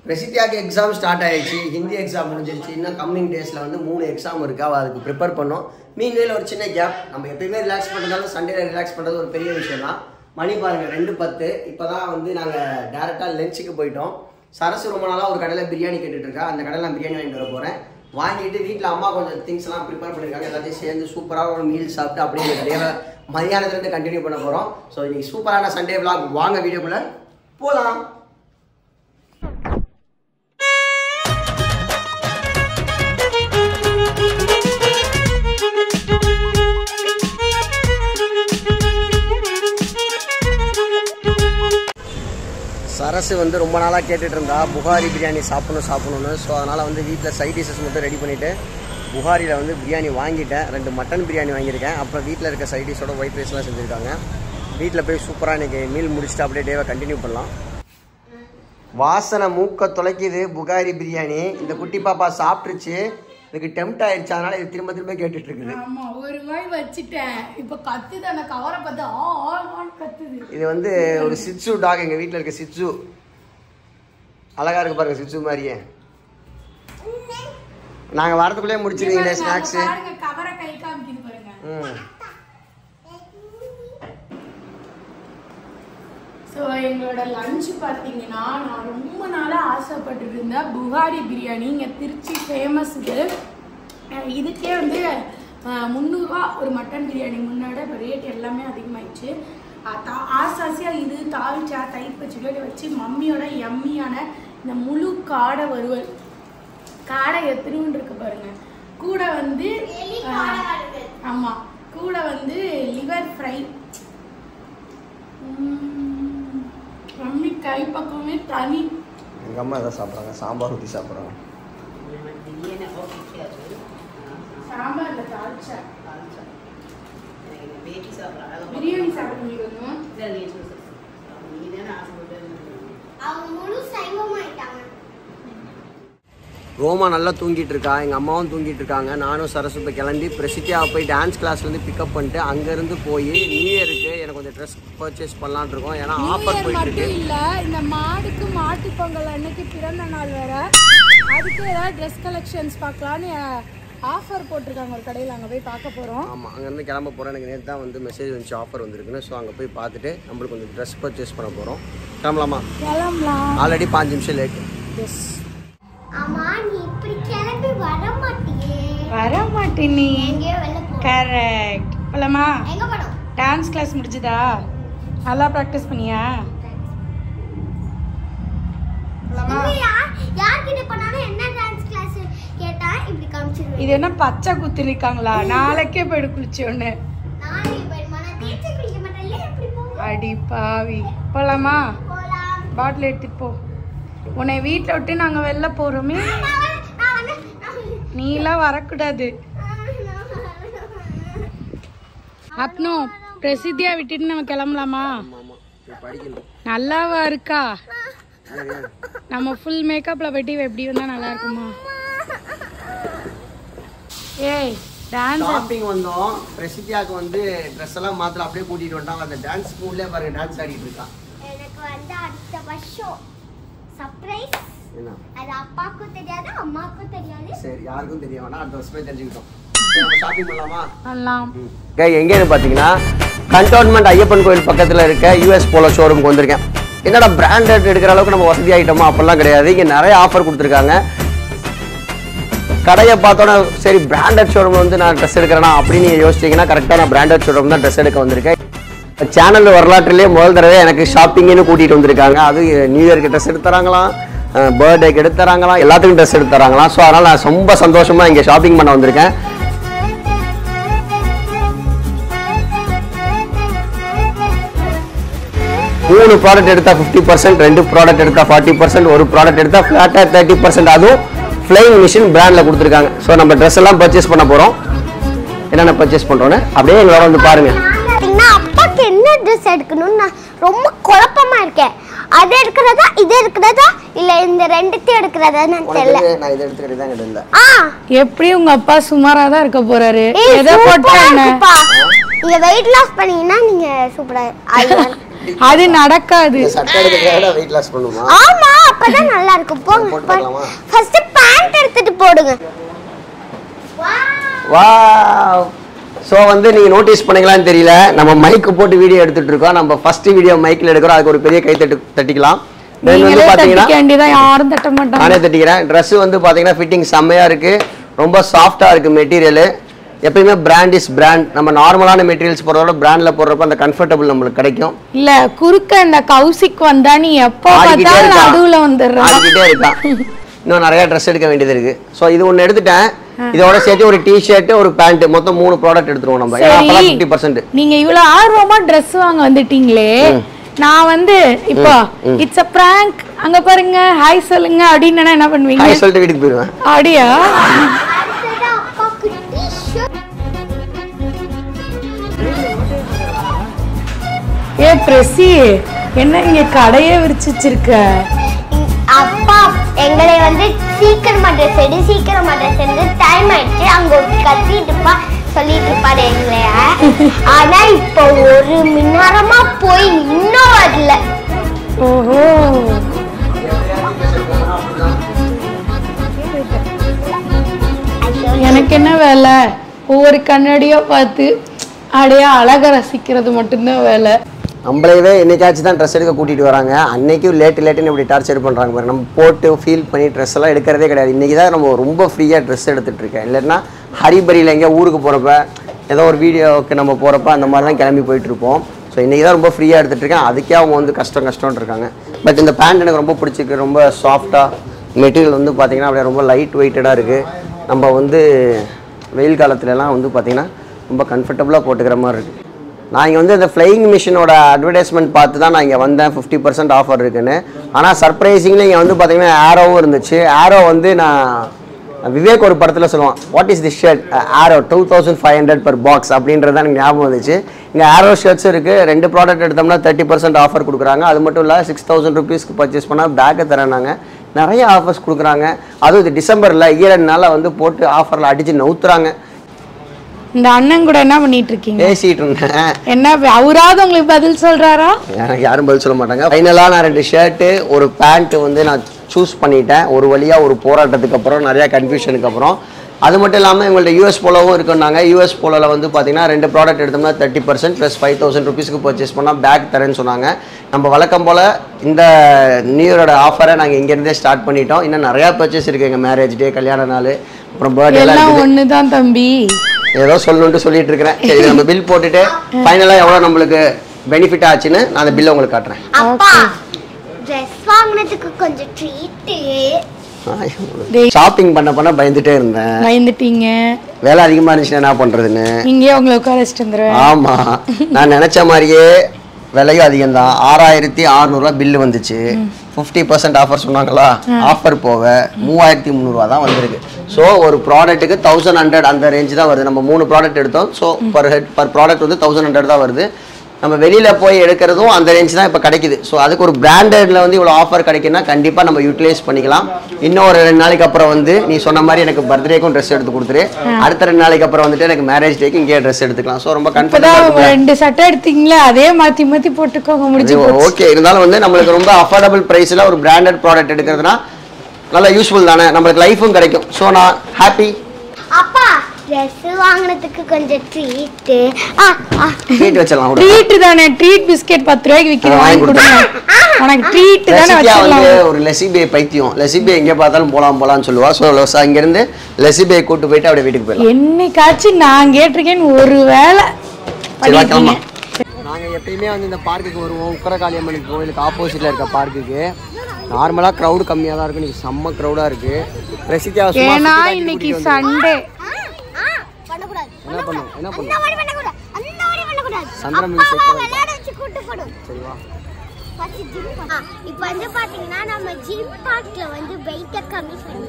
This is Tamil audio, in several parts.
பிரசித்தியாக்கு எக்ஸாம் ஸ்டார்ட் ஆயிடுச்சு ஹிந்தி எக்ஸாம் முடிஞ்சிருச்சு இன்னும் கம்மிங் டேஸில் வந்து மூணு எக்ஸாம் இருக்கு அவள் அதுக்கு ப்ரிப்பேர் பண்ணோம் மீன்வேல ஒரு சின்ன கேப் நம்ம எப்பயுமே ரிலாக்ஸ் பண்ணுறதாலும் சண்டேல ரிலாக்ஸ் பண்ணுறது ஒரு பெரிய விஷயம் தான் மணி பாருங்க ரெண்டு பத்து இப்போ தான் வந்து நாங்கள் டேரெக்டாக லஞ்சுக்கு போயிட்டோம் சரசு ரொம்ப நாளாக ஒரு கடையில் பிரியாணி கேட்டுட்டு இருக்கா அந்த கடையில் நான் பிரியாணி வாங்கிட்டு வர போகிறேன் வாங்கிட்டு வீட்டில் அம்மா கொஞ்சம் திங்ஸ் எல்லாம் ப்ரிப்பேர் பண்ணியிருக்காங்க எல்லாத்தையும் சேர்ந்து சூப்பராக ஒரு மீல் சாப்பிட்டு அப்படியே இந்த டேவை மதியானத்துலேருந்து கண்டினியூ பண்ண போகிறோம் ஸோ இன்னைக்கு சூப்பரான சண்டே vlog வாங்க வீடியோக்குள்ளே போகலாம் சரசு வந்து ரொம்ப நாளாக கேட்டுட்டு இருந்தா புகாரி பிரியாணி சாப்பிடணும் சாப்பிடணும்னு ஸோ அதனால் வந்து வீட்டில் சைட் டிஷஸ் மட்டும் ரெடி பண்ணிவிட்டு புகாரியில் வந்து பிரியாணி வாங்கிட்டேன் ரெண்டு மட்டன் பிரியாணி வாங்கியிருக்கேன் அப்புறம் வீட்டில் இருக்க சைட் டிஷோட ஒயிட் ரைஸ்லாம் செஞ்சுருக்காங்க வீட்டில் போய் சூப்பராக இன்றைக்கி மீல் முடிச்சுட்டு அப்படியே டேவை கண்டினியூ பண்ணலாம் வாசனை மூக்க தொலைக்குது புகாரி பிரியாணி இந்த குட்டி பாப்பா சாப்பிட்டுருச்சு இதுக்கு டெம்ட் ஆயிடுச்சு அதனால இது திரும்ப திரும்ப கேட்டுட்டு இருக்குது ஆமா ஒரு வாய் வச்சுட்டேன் இப்ப கத்துது அந்த கவரை பார்த்து ஆ ஆன்னு கத்துது இது வந்து ஒரு சிட்சு டாக் எங்கள் வீட்டில் இருக்க சிட்சு அழகா இருக்கு பாருங்க சிட்சு மாதிரியே நாங்கள் வரதுக்குள்ளே முடிச்சிருவீங்களே பாருங்க, ஸ்நாக்ஸு அங்க பாருங்க கவரை கை காமிக்குது பாருங்க ம் ஸோ எங்களோட லஞ்ச் பார்த்தீங்கன்னா நான் ரொம்ப நாளாக ஆசைப்பட்டுட்டு இருந்தேன் புகாரி பிரியாணி இங்கே திருச்சி ஃபேமஸ் இது அஹ் இதுக்கே வந்து அஹ், முந்நூறுரூவா ஒரு மட்டன் பிரியாணி முன்னாடி இப்போ ரேட் எல்லாமே அதிகமாயிடுச்சு அஹ் தா- ஆசாசியாக இது தாளிச்சா தயிர் பச்சடி வச்சு மம்மியோட எம்மியான இந்த முழு காடை வறுவல் காடை எத்தனுன்னு இருக்கு பாருங்க கூட வந்து அஹ், ஆமா கூட வந்து லிவர் ஃப்ரை மம்மி கை பக்கமே தனி எங்கள் அம்மா எதாவது சாப்பிட்றாங்க சாம்பார் ஊற்றி சாப்பிட்றாங்க சாம்பார்ல தாளிச்சா பிரியாணி சாப்பிட முடியும் அவங்க முழு சைவமாயிட்டாங்க ரோமா நல்லா தூங்கிட்டு இருக்கா எங்கள் அம்மாவும் தூங்கிட்டு இருக்காங்க நானும் சரசு இப்போ கிளம்பி பிரசித்தியாக போய் டான்ஸ் கிளாஸ்லேருந்து பிக்கப் பண்ணிட்டு அங்கேருந்து போய் நியூ இயருக்கு எனக்கு கொஞ்சம் ட்ரெஸ் பர்ச்சேஸ் பண்ணலான்னு இருக்கோம் ஏன்னா ஆஃபர் போயிட்டு இருக்கு மட்டும் இல்ல இந்த மாடுக்கு மாட்டு பொங்கல் அன்னைக்கு பிறந்த நாள் வேற அதுக்கு ஏதாவது ட்ரெஸ் கலெக்ஷன்ஸ் பார்க்கலான்னு ஆஃபர் போட்டிருக்காங்க ஒரு கடையில் அங்கே போய் பார்க்க போகிறோம் ஆமாம் அங்கேருந்து கிளம்ப போகிறேன் எனக்கு நேற்று தான் வந்து மெசேஜ் வந்துச்சு ஆஃபர் வந்திருக்குன்னு ஸோ அங்கே போய் பார்த்துட்டு நம்மளுக்கு கொஞ்சம் ட்ரெஸ் பர்ச்சேஸ் பண்ண போகிறோம் கிளம்பலாமா கிளம்பலாம் ஆல்ரெடி பாஞ்சு நிமிஷம் லேட்டு எஸ் ஆமா நீ இப்படி கிளம்பி வர மாட்டியே வர மாட்டேன் நீ எங்கேயோ வெளில போ கரெக்ட் போலாமா எங்க போனோம் டான்ஸ் கிளாஸ் முடிஞ்சுதா நல்லா ப்ராக்டிஸ் பண்ணியா போலாமா இங்க யார் யார்கிட்ட போனாலும் என்ன டான்ஸ் கிளாஸ் கேட்டா இப்படி காமிச்சிருவேன் இது என்ன பச்சை குத்து நிக்காங்களா நாளைக்கே போயிடு குளிச்சு ஒன்று நாளைக்கு போயிடுமா நான் தேய்ச்சி குளிக்க மாட்டேன் இல்லையா இப்படி போவோம் அடி பாவி போலாமா போலாம் பாட்டில் எடுத்துட்டு போ உன்னை வீட்டில் விட்டு நாங்கள் வெளில போகிறோமே நான் வரேன், நான் வரேன், நான் வரேன். நீலாம் வரக்கூடாது அப்னோ பிரசித்தியா விட்டுட்டு நம்ம கிளம்பலாமா ஆமாம் ஆமாம் போய் படிக்கணும் நல்லாவா இருக்கா என்னது? நம்ம ஃபுல் மேக்கப்ல போயிட்டு இவ எப்படி வந்தா நல்லா இருக்குமா ஏய் டான்ஸ் ஷாப்பிங் வந்தோம் பிரசித்தியாவுக்கு வந்து ட்ரெஸ் எல்லாம் மாத்திரம் அப்படியே கூட்டிகிட்டு வந்துட்டாங்க அந்த டான்ஸ் ஸ்கூல்லே பாருங்க டான்ஸ் ஆடிட்டு இருக்கா எனக்கு வந்து அடுத்த வருஷம் சர்ப்ரைஸ் என்ன அது அப்பாவுக்கும் தெரியாது அம்மாவுக்கும் தெரியாது சரி யாருக்கும் தெரிய வேணாம் அடுத்த வருஷமே தெரிஞ்சுக்கிட்டோம் சரி நம்ம ஷாப்பிங் பண்ணலாமா பண்ணலாம் எங்கேன்னு பார்த்தீங்கன்னா கண்டோன்மெண்ட் ஐயப்பன் கோயில் பக்கத்தில் இருக்க யூஎஸ் போலோ ஷோரூமுக்கு வந்திருக்கேன் என்னடா பிராண்டட் எடுக்கிற அளவுக்கு நம்ம வசதி ஆகிட்டோமா அப்படிலாம் கிடையாது இங்கே நிறைய ஆஃபர் கொடுத்துருக்காங்க கடையை பார்த்தோன்னே சரி பிராண்டட் ஷோரூமில் வந்து நான் ட்ரெஸ் எடுக்கிறேனா அப்படின்னு நீங்கள் யோசிச்சிங்கன்னா கரெக்டாக நான் பிராண்டட் ஷோரூம் தான் ட்ரெஸ் எடுக்க வந்திருக்கேன் சேனல் வரலாற்றிலே முதல் தடவை எனக்கு ஷாப்பிங்னு கூட்டிகிட்டு வந்திருக்காங்க அது நியூ இயருக்கு ட்ரெஸ் எடுத்து தராங்களாம் பர்த்டேக்கு எடுத்து தராங்களாம் எல்லாத்துக்கும் ட்ரெஸ் எடுத்து தராங்களாம் ஸோ அதனால் நான் ரொம்ப சந்தோஷமாக இங்கே ஷாப்பிங் பண்ண வந்திருக்கேன் மூணு ப்ராடக்ட் எடுத்தா ஃபிஃப்டி பர்சன்ட் ரெண்டு ப்ராடக்ட் எடுத்தா ஃபார்ட்டி பர்சன்ட் ஒரு ப்ராடக்ட் எடுத்தா ஃபிளாட்டாக தேர்ட்டி பர்சன்ட் அதுவும் ஃப்ளைங் மிஷின் பிராண்டில் கொடுத்துருக்காங்க ஸோ நம்ம ட்ரெஸ் எல்லாம் பர்ச்சேஸ் பண்ண போகிறோம் என்னென்ன பர்ச்சேஸ் பண்ணுறோன்னு அப்படியே எங்களோட வந்து பாருங்கள் பார்த்தீங்கன்னா அப்பாக்கு என்ன ட்ரெஸ் எடுக்கணும்னு நான் ரொம்ப குழப்பமா இருக்கேன் அது எடுக்கிறதா இது எடுக்கிறதா இல்ல இந்த ரெண்டுத்தையும் எடுக்கிறதா நான் தெரியல நான் இதை எடுத்துக்கிட்டு தான் இருந்தேன் ஆ எப்படி உங்க அப்பா சுமாரா தான் இருக்க போறாரு ஏய் எதை போட்டா சூப்பரா என்ன இருக்குப்பா நீங்க வெயிட் லாஸ் பண்ணீங்கன்னா நீங்க சூப்பரா ஆயிடுவாங்க அது நடக்காது இந்த சட்டை எடுக்கிறதுக்காக வெயிட் லாஸ் பண்ணுமா ஆமா அப்பதான் நல்லா இருக்கும் போங்க போட்டு பார்க்கலாமா? ஃபர்ஸ்ட் பேண்ட் எடுத்துட்டு போடுங்க வா ஸோ வந்து நீங்கள் நோட்டீஸ் பண்ணீங்களான்னு தெரியல நம்ம மைக்கு போட்டு வீடியோ எடுத்துட்டு இருக்கோம் நம்ம ஃபர்ஸ்ட் வீடியோ மைக்கில் எடுக்கிறோம் அதுக்கு ஒரு பெரிய கை தட்டு தட்டிக்கலாம் Then வந்து நீங்களே பார்த்தீங்கன்னா தட்டிக்க வேண்டியதான் யாரும் தட்ட மாட்டாங்க நானே தட்டிக்கிறேன் ட்ரெஸ் வந்து பார்த்தீங்கன்னா ஃபிட்டிங் செம்மையாக இருக்கு ரொம்ப சாஃப்டாக இருக்கு மெட்டீரியல் எப்பயுமே பிராண்ட் இஸ் பிராண்ட் நம்ம நார்மலான மெட்டீரியல்ஸ் போடுறதோட பிராண்டில் போடுறப்ப அந்த கம்ஃபர்டபுள் நம்மளுக்கு கிடைக்கும் இல்ல குறுக்க இந்த கௌசிக் வந்தா நீ எப்போ ஆடிக்கிட்டே பார்த்தாலும் இருக்கான். நடுவுல வந்துடுறான் ஆடிக்கிட்டே இருக்கான் இன்னும் நிறைய ட்ரெஸ் எடுக்க வேண்டியது இருக்கு ஸோ இது ஒன்று எடுத்துட்டேன் இதோட சேர்த்து ஒரு டி ஷர்ட் ஒரு பேண்ட் மொத்தம் மூணு ப்ராடக்ட் எடுத்துருவோம் நம்ம ஏன்னா சரி ஃபிஃப்டி பர்சன்ட் நீங்க இவ்வளவு ஆர்வமா Dress வாங்க வந்துட்டீங்களே நான் வந்து இப்போ இட்ஸ் அ prank அங்க பாருங்க ஹாய் சொல்லுங்க அப்படின்னு என்ன பண்ணுவீங்க ஹாய் சொல்லிட்டு வீட்டுக்கு போயிடுவேன் அப்படியா அப்பாக்கு t-shirt. ஏ பிரசி என்ன இங்க கடையே விரிச்சு வச்சிருக்க அப்பா எங்களை வந்து சீக்கிரமா ட்ரெஸ் எடு சீக்கிரமா ட்ரெஸ் எடுத்து டைம் ஆயிடுச்சு அங்க ஒரு கத்திட்டு இருப்பா சொல்லிட்டு இருப்பாரு எங்களைய ஆனா இப்போ ஒரு மணி நேரமா போய் இன்னும் வரல ஓஹோ எனக்கு என்ன வேலை ஒவ்வொரு கண்ணாடியா பார்த்து அப்படியே அழக ரசிக்கிறது மட்டும்தான் வேலை நம்மளையவே என்னைக்காச்சும் தான் ட்ரெஸ் எடுக்க கூட்டிட்டு வராங்க அன்னைக்கும் லேட்டு லேட்டுன்னு இப்படி டார்ச்சர் பண்றாங்க பாரு நம்ம போட்டு ஃபீல் பண்ணி ட்ரெஸ் எல்லாம் எடுக்கிறதே கிடையாது இன்னைக்கு தான் நம்ம ரொம்ப ஃப்ரீயாக ட்ரெஸ் எடுத்துட்டு இருக்கேன் இல்லைன்னா ஹரிபரியில் எங்கேயோ ஊருக்கு போகிறப்ப ஏதோ ஒரு வீடியோவுக்கு நம்ம போகிறப்ப அந்த மாதிரி தான் கிளம்பி போயிட்டு இருப்போம் ஸோ இன்றைக்கி தான் ரொம்ப ஃப்ரீயாக எடுத்துட்டு இருக்கேன் அதுக்கே அவங்க வந்து கஷ்டம் கஷ்டம்னு இருக்காங்க பட் இந்த பேண்ட் எனக்கு ரொம்ப பிடிச்சிருக்கு ரொம்ப சாஃப்டாக மெட்டீரியல் வந்து பார்த்தீங்கன்னா அப்படியே ரொம்ப லைட் வெயிட்டடாக இருக்குது நம்ம வந்து வெயில் காலத்துலலாம் வந்து பார்த்தீங்கன்னா ரொம்ப கம்ஃபர்டபுளாக போட்டுக்கிற மாதிரி இருக்குது நான் இங்கே வந்து இந்த ஃப்ளையிங் மிஷினோட அட்வர்டைஸ்மெண்ட் பார்த்து தான் நான் இங்கே வந்தேன் ஃபிஃப்டி பர்சன்ட் ஆஃபர் இருக்குன்னு ஆனால் சர்ப்ரைசிங்லி இங்கே வந்து பார்த்தீங்கன்னா ஆரோவும் இருந்துச்சு ஆரோ வந்து நான் விவேக் ஒரு படத்தில் சொல்லுவான் what is the shirt Arrow two thousand five hundred per box அப்படின்றது தான் எனக்கு ஞாபகம் வந்துச்சு இங்கே ஆரோ ஷர்ட்ஸ் இருக்குது ரெண்டு ப்ராடக்ட் எடுத்தோம்னா தேர்ட்டி பர்சன்ட் ஆஃபர் கொடுக்குறாங்க அது மட்டும் இல்லை சிக்ஸ் தௌசண்ட் ருபீஸ்க்கு பர்ச்சேஸ் பண்ணால் பேக்கை தரேனாங்க நிறைய ஆஃபர்ஸ் கொடுக்குறாங்க அதுவும் இது டிசம்பரில் ஈரன் நாளில் வந்து போட்டு ஆஃபரில் அடித்து நவுத்துறாங்க இந்த அண்ணன் கூட என்ன பண்ணிட்டு இருக்கீங்க பேசிகிட்டு இருந்தேன் என்ன அவராவது உங்களுக்கு பதில் சொல்றாரா எனக்கு யாரும் பதில் சொல்ல மாட்டாங்க ஃபைனலாக நான் ரெண்டு ஷர்ட்டு ஒரு பேண்ட் வந்து நான் சூஸ் பண்ணிட்டேன் ஒரு வழியாக ஒரு போராட்டத்துக்கு அப்புறம் நிறையா கன்ஃபியூஷனுக்கு அப்புறம் அது மட்டும் இல்லாமல் எங்கள்ட்ட யூஎஸ் போலவும் இருக்குன்னாங்க யூஎஸ் போலோவில் வந்து பார்த்தீங்கன்னா ரெண்டு ப்ராடக்ட் எடுத்தோம்னா thirty percent plus five thousand ருபீஸ்க்கு பர்ச்சேஸ் பண்ணால் பேக் தரேன்னு சொன்னாங்க நம்ம வழக்கம் போல் இந்த நியூ இயரோட ஆஃபரை நாங்கள் இங்கேருந்தே ஸ்டார்ட் பண்ணிட்டோம் இன்னும் நிறையா பர்ச்சேஸ் இருக்குது எங்கள் மேரேஜ் டே கல்யாண நாள் அப்புறம் பர்த்டே எல்லாம் எல்லாம் இருக்குது ஒண்ணுதான் தம்பி ஏதோ சொல்லணுன்ட்டு சொல்லிட்டு இருக்கிறேன் சரி நம்ம பில் போட்டுட்டு ஃபைனலாக எவ்வளோ நம்மளுக்கு பெனிஃபிட் ஆச்சுன்னு நான் அந்த பில்லை உங்களுக்கு காட்டுறேன் அப்பா ட்ரெஸ் வாங்கினதுக்கு கொஞ்சம் ட்ரீட்டு டேய். ஷாப்பிங் பண்ண பண்ண பயந்துட்டே இருந்தேன் பயந்துட்டீங்க வேலை அதிகமாக இருந்துச்சுன்னா என்ன பண்ணுறதுன்னு இங்கேயே உங்களை உட்கார வச்சுட்டு வந்துருவேன் ஆமா நான் நினைச்ச மாதிரியே விலையும் அதிகம் தான் ஆறாயிரத்தி அறுநூறுவா பில்லு வந்துச்சு ஃபிஃப்டி பர்சன்ட் ஆஃபர் சொன்னாங்களா ஆஃபர் போக மூவாயிரத்தி முந்நூறுவா தான் வந்திருக்கு ஸோ ஒரு ப்ராடக்ட்டுக்கு தௌசண்ட் ஹண்ட்ரட் அந்த ரேஞ்சு தான் வருது நம்ம மூணு ப்ராடக்ட் எடுத்தோம் so per head per product வந்து தௌசண்ட் ஹண்ட்ரட் தான் வருது நம்ம வெளியில போய் எடுக்கிறதும் அந்த ரேஞ்ச் தான் இப்போ கிடைக்குது ஸோ அதுக்கு ஒரு பிராண்டட்ல வந்து இவ்வளோ ஆஃபர் கிடைக்குன்னா கண்டிப்பாக நம்ம யூட்டிலைஸ் பண்ணிக்கலாம் இன்னும் ஒரு ரெண்டு நாளைக்கு அப்புறம் வந்து நீ சொன்ன மாதிரி எனக்கு பர்த்டேக்கும் ட்ரெஸ் எடுத்து கொடுத்துரு அடுத்த ரெண்டு நாளைக்கு அப்புறம் வந்துட்டு எனக்கு மேரேஜ் டேக்கு இங்கேயே ட்ரெஸ் எடுத்துக்கலாம் ஸோ ரொம்ப இப்பதான் கன்ஃபிடன்ட் ரெண்டு சட்டை எடுத்தீங்களே அதே மாத்தி மாத்தி போட்டுக்கோங்க முடிஞ்சு போச்சு. ஓகே இருந்தாலும் வந்து நம்மளுக்கு ரொம்ப அஃபோர்டபுள் ப்ரைஸில் ஒரு பிராண்டட் ப்ராடக்ட் எடுக்கிறதுனா நல்லா யூஸ்ஃபுல் தானே நம்மளுக்கு லைஃபும் கிடைக்கும் ஸோ நான் ஹாப்பி அப்பா ட்ரெஸ் வாங்கினதுக்கு கொஞ்சம் ட்ரீட்டு ஆ ஆ ட்ரீட் வச்சிடலாம் விடு. ட்ரீட் தானே ட்ரீட் பிஸ்கெட் பத்து ரூபாய்க்கு விக்கிற வாங்கி வாங்கி கொடுங்க உனக்கு ட்ரீட் தானே லெசிபியா வந்து வச்சிடலாம் ஒரு லெசிபே பைத்தியம் லெசிபே எங்கே பார்த்தாலும் போலாம் போலாம்னு சொல்லுவா ஸோ அங்கேருந்து லெசிபே கூட்டு போயிட்டு அப்படியே வீட்டுக்கு போயிடலாம் என்னைக்காச்சும் நான் கேட்டிருக்கேன்னு ஒரு வேலை சரி வா, பண்ணிருக்கீங்க கிளம்பலாம். நாங்க எப்பயுமே வந்து இந்த பார்க்குக்கு வருவோம் உக்கரகாளியம்மனுக்கு கோயிலுக்கு ஆப்போசிட்ல இருக்க பார்க்குக்கு நார்மலா க்ரௌடு கம்மியா தான் இருக்கு இன்னைக்கு செம்ம க்ரௌடா இருக்கு ரசிகா சும்மா ஏன்னா சுத்தி காட்டி இன்னைக்கு கூட்டிட்டு வந்து- சண்டே பண்ணக்கூடாது என்ன பண்ணும் என்ன அந்த பண்ணும் மாதிரி பண்ணக்கூடாது அந்த மாதிரி பண்ணக்கூடாது சந்திரன் அப்பா சேர்க்க அம்மா விளையாட வச்சு கூட்டு போடும் சரி வா ஃபர்ஸ்ட் ஜிம் இப்போ வந்து பாத்தீங்கன்னா நம்ம ஜிம் பார்க்ல வந்து வெயிட்ட கம்மி பண்ணி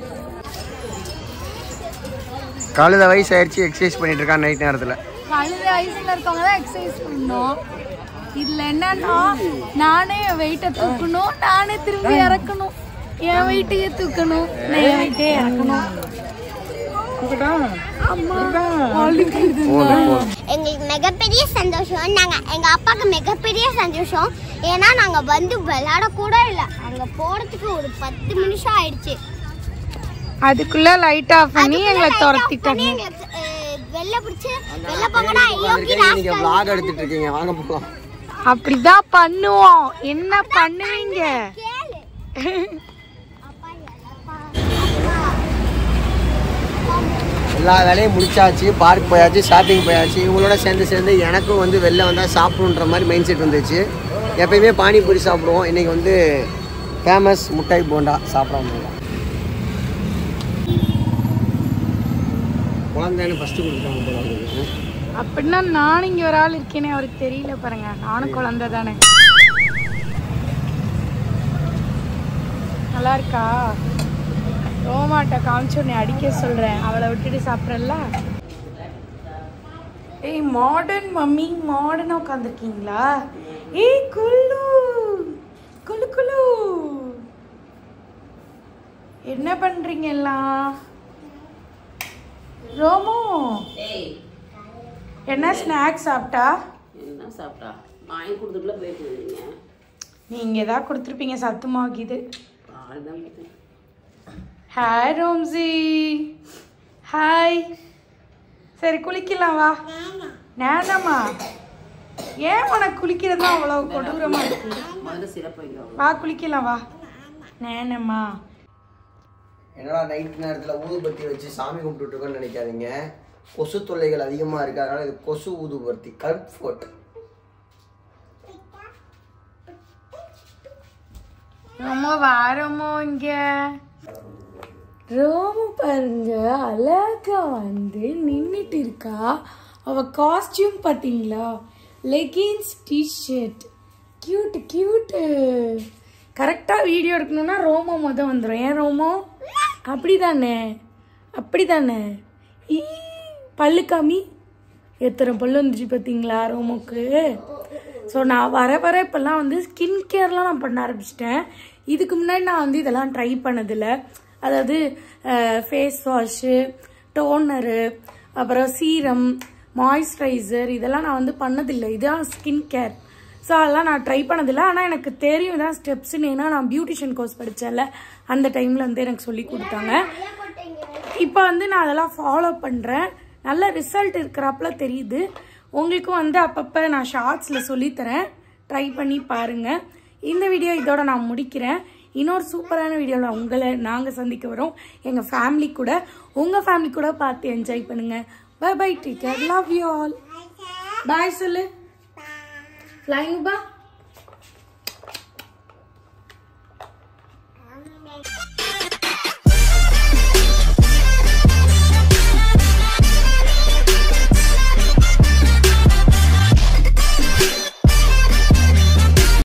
காலையில் வயசு ஆயிடுச்சு எக்ஸசைஸ் பண்ணிட்டு இருக்கான் நைட் நேரத்தில் கழுத வயசுல இருக்கவங்க தான் எக்ஸசைஸ் பண்ணணும் இதுல என்னன்னா நானே வெயிட்டை தூக்கணும் நானே திரும்பி இறக்கணும் என் வெயிட்டையே தூக்கணும் நான் என் வெயிட்டே இறக்கணும் எங்களுக்கு மிகப்பெரிய சந்தோஷம் நாங்க எங்க அப்பாக்கு மிகப்பெரிய சந்தோஷம் ஏன்னா நாங்க வந்து விளையாட கூட இல்ல அங்க போறதுக்கு ஒரு பத்து நிமிஷம் ஆயிடுச்சு அதுக்குள்ள லைட் ஆஃப் பண்ணி எங்களை அதுக்குள்ள light off துரத்திட்டாங்க பண்ணி எங்களை, அஹ், வெளில பிடிச்சு வெளில போகணும் யோகி நீங்க vlog எடுத்துட்டு இருக்கீங்க வாங்க போலாம் அப்படிதான் பண்ணுவோம் என்ன பண்ணுவீங்க கேளு அப்பா அப்பா எல்லா வேலையும் முடிச்சாச்சு பார்க் போயாச்சு ஷாப்பிங் போயாச்சு இவங்களோட சேர்ந்து சேர்ந்து எனக்கும் வந்து வெளில வந்தால் சாப்பிடுன்ற மாதிரி மைண்ட் செட் வந்துச்சு எப்பயுமே பானிபூரி சாப்பிடுவோம் இன்னைக்கு வந்து ஃபேமஸ் முட்டாய் போண்டா சாப்பிடாம குழந்தைன்னு ஃபஸ்ட்டு கொடுத்துட்டாங்க போல இருக்குது. அப்படின்னா நானும் இங்க ஒரு ஆள் இருக்கேனே அவருக்கு தெரியல பாருங்க நானும் குழந்தை தானே நல்லா இருக்கா ரோமாட்ட காமிச்சு உன்னை அடிக்க சொல்றேன் அவளை விட்டுட்டு சாப்பிட்றல்ல ஏய் மாடர்ன் மம்மி மாடர்னா உட்காந்துருக்கீங்களா ஏய் குல்லு குலு குலு என்ன பண்றீங்க எல்லாம் ரோமோ என்ன ஸ்நாக்ஸ் சாப்பிட்டா என்ன சாப்பிட்டா வாங்கி கொடுத்துட்டுல போயிட்டு இருந்தீங்க நீங்க ஏதாவது கொடுத்துருப்பீங்க சத்து மாகிது பால் தான் கொடுத்தேன் ஹாய் ரோம்சி ஹாய் சரி குளிக்கலாம் வா நேனம்மா ஏன் உனக்கு குளிக்கிறது தான் அவ்வளோ கொடூரமா இருக்கு முதல்ல சிறப்பு வைங்க வா குளிக்கலாம் வா நேனம்மா என்னடா நைட் நேரத்தில் ஊதுபத்தி வச்சு சாமி கும்பிட்டுட்டு இருக்கோம்னு நினைக்காதீங்க கொசு தொல்லைகள் அதிகமாக இருக்கு அதனால இது கொசு ஊதுபத்தி கம்ஃபர்ட் ரொம்ப வாரமோ இங்க ரோம பாருங்க அழகா வந்து நின்னுட்டு இருக்கா அவ காஸ்டியூம் பாத்தீங்களா லெகின்ஸ் டிஷர்ட் கியூட் கியூட் கரெக்டா வீடியோ எடுக்கணும்னா ரோமோ முத வந்துடும் ஏன் ரோமோ அப்படிதானே அப்படிதானே ஈ பல்லு காமி எத்தனை பல்லு வந்துச்சு பார்த்தீங்களா ரோமோக்கு ஸோ நான் வர வர இப்போல்லாம் வந்து ஸ்கின் கேர்லாம் நான் பண்ண ஆரம்பிச்சிட்டேன் இதுக்கு முன்னாடி நான் வந்து இதெல்லாம் ட்ரை பண்ணதில்ல அதாவது ஃபேஸ் வாஷு டோனரு அப்புறம் சீரம் மாய்ஸ்சரைசர் இதெல்லாம் நான் வந்து பண்ணதில்லை இதுதான் ஸ்கின் கேர் ஸோ அதெல்லாம் நான் ட்ரை பண்ணதில்லை ஆனால் எனக்கு தெரியும் தான் ஸ்டெப்ஸ்னு ஏன்னா நான் பியூட்டிஷியன் கோர்ஸ் படித்தேன்ல அந்த டைமில் வந்து எனக்கு சொல்லி கொடுத்தாங்க இப்போ வந்து நான் அதெல்லாம் ஃபாலோ பண்ணுறேன் நல்ல ரிசல்ட் இருக்கிறாப்புல தெரியுது உங்களுக்கும் வந்து அப்பப்போ நான் ஷார்ட்ஸில் சொல்லித்தரேன் ட்ரை பண்ணி பாருங்கள் இந்த வீடியோ இதோட நான் முடிக்கிறேன் இன்னொரு சூப்பரான வீடியோவில் உங்களை நாங்கள் சந்திக்க வரோம் எங்கள் ஃபேமிலி கூட உங்கள் ஃபேமிலி கூட பார்த்து என்ஜாய் பண்ணுங்கள் bye bye teacher love you all bye சொல்லு ஃப்ளைங் பா